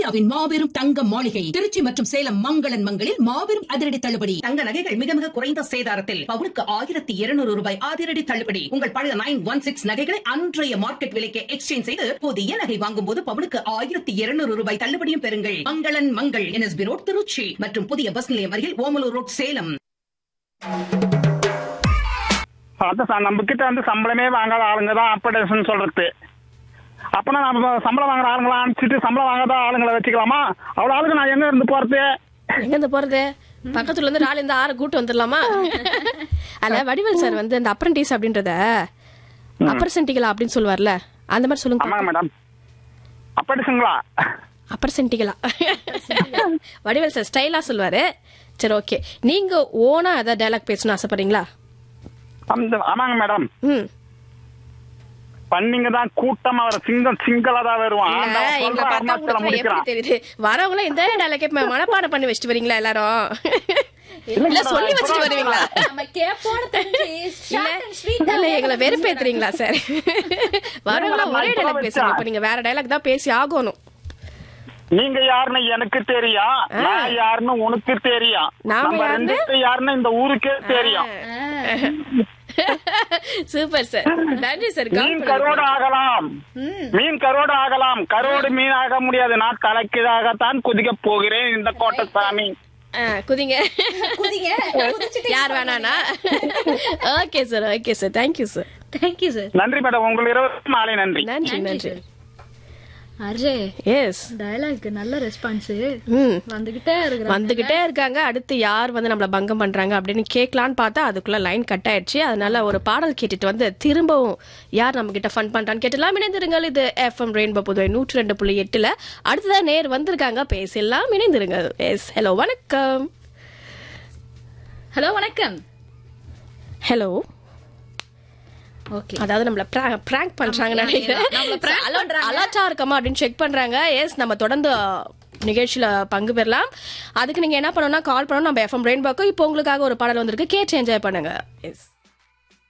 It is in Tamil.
இந்தியாவின் மாபெரும் தங்க மாளிகை திருச்சி மற்றும் சேலம் மங்களன் மங்களில் மாபெரும் அதிரடி தள்ளுபடி தங்க நகைகள் மிக மிக குறைந்த சேதாரத்தில் பவுனுக்கு ஆயிரத்தி இருநூறு ரூபாய் அதிரடி தள்ளுபடி உங்கள் பழைய நைன் ஒன் சிக்ஸ் நகைகளை அன்றைய மார்க்கெட் விலைக்கு எக்ஸ்சேஞ்ச் செய்து புதிய நகை வாங்கும் போது பவுனுக்கு ஆயிரத்தி இருநூறு ரூபாய் தள்ளுபடியும் பெறுங்கள் மங்களன் மங்கள் என்எஸ்பி ரோட் திருச்சி மற்றும் புதிய பஸ் நிலையம் அருகில் ஓமலூர் ரோட் சேலம் அதான் சார் நம்ம கிட்ட வந்து சம்பளமே வாங்காத ஆளுங்க தான் அப்படேஷன் சொல்றது அப்பனா நம்ம சம்பளம் வாங்குற ஆளுங்களை அனுப்பிச்சிட்டு சம்பளம் வாங்காத ஆளுங்களை வச்சுக்கலாமா அவ்வளோ ஆளுங்க நான் எங்க இருந்து போறது எங்க இருந்து போறது பக்கத்துல இருந்து நாலு இந்த ஆறு கூட்டு வந்துடலாமா அல்ல வடிவேல் சார் வந்து அந்த அப்ரண்டிஸ் அப்படின்றத அப்பர்சென்டிகளா அப்படின்னு சொல்லுவார்ல அந்த மாதிரி சொல்லுங்க ஆமாங்க மேடம் அப்படிசுங்களா அப்பர்சென்டிகளா வடிவேல் சார் ஸ்டைலா சொல்லுவாரு சரி ஓகே நீங்க ஓனா ஏதாவது டைலாக் பேசணும்னு ஆசைப்படுறீங்களா அந்த ஆமாங்க மேடம் ம் பண்ணிங்க தான் கூட்டமா வர சிங்கம் சிங்களா தான் வருவான் இல்ல, ஆண்டவன் எங்களை சொல்ற பார்த்தா அருணாச்சலம் உங்களுக்கு எப்படி முடிக்கிறான் தெரியுது வரவங்கள இந்த டைலாக் மனப்பாடம் பண்ணி வச்சுட்டு வரீங்களா எல்லாரும் இல்ல சொல்லி வச்சுட்டு வருவீங்களா நம்ம கேப்போன்னு தெரிஞ்சு இல்ல short and sweet ஆ இல்ல எங்களை வெறுப்பேத்துறீங்களா சார் வரவங்கள நான் ஒரே இப்ப டைலாக் பேசுங்க வச்சா. இப்ப நீங்க வேற டைலாக் தான் பேசி ஆகணும் நீங்க யாருன்னு எனக்கு தெரியும் நான் யாருன்னு உனக்கு தெரியும் நாம நம்ம யாருன்னு? ரெண்டு பேரும் யாருன்னு இந்த ஊருக்கே தெரியும் சூப்பர் சார் நன்றி சார் மீன் கரோடு ஆகலாம் மீன் கரோடு ஆகலாம் கரோடு மீன் ஆக முடியாது நான் தலைக்கீழாகத்தான் குதிக்க போகிறேன் இந்த கோட்டை சாமி குதிங்க குதிங்க குதிச்சுட்டு யார் வேணானா okay sir okay sir thank you sir thank you sir நன்றி மேடம் உங்கள் இருவருக்கும் மாலை நன்றி நன்றி நன்றி அர்ஜே எஸ் டயலாக் நல்ல ரெஸ்பான்ஸ் ம் வந்துகிட்டே இருக்கிறாங்க வந்துகிட்டே இருக்காங்க அடுத்து யார் வந்து நம்மள பங்கம் பண்றாங்க அப்படின்னு கேட்கலான்னு பார்த்தா அதுக்குள்ள லைன் கட் ஆயிடுச்சு அதனால ஒரு பாடல் கேட்டுட்டு வந்து திரும்பவும் யார் நம்ம கிட்ட ஃபன் பண்றான்னு கேட்டலாம் இணைந்திருங்கள் இது எஃப்எம் ரெயின்போ புதுவை நூற்றி ரெண்டு புள்ளி எட்டுல அடுத்ததான் நேர் வந்திருக்காங்க பேசலாம் இணைந்திருங்கள் எஸ் ஹலோ வணக்கம் ஹலோ வணக்கம் ஹலோ ஓகே அதாவது நம்மள பிராங்க் பண்றாங்க நினைக்கிறேன் அலர்ட்டா இருக்கமா அப்படின்னு செக் பண்றாங்க எஸ் நம்ம தொடர்ந்து நிகழ்ச்சியில பங்கு பெறலாம் அதுக்கு நீங்க என்ன பண்ணணும்னா கால் பண்ணணும் நம்ம எஃப்எம் ரெயின்போக்கு இப்போ உங்களுக்காக ஒரு பாடல் வந்திருக்கு கேட்டு என்ஜாய் பண்ணுங்க எஸ்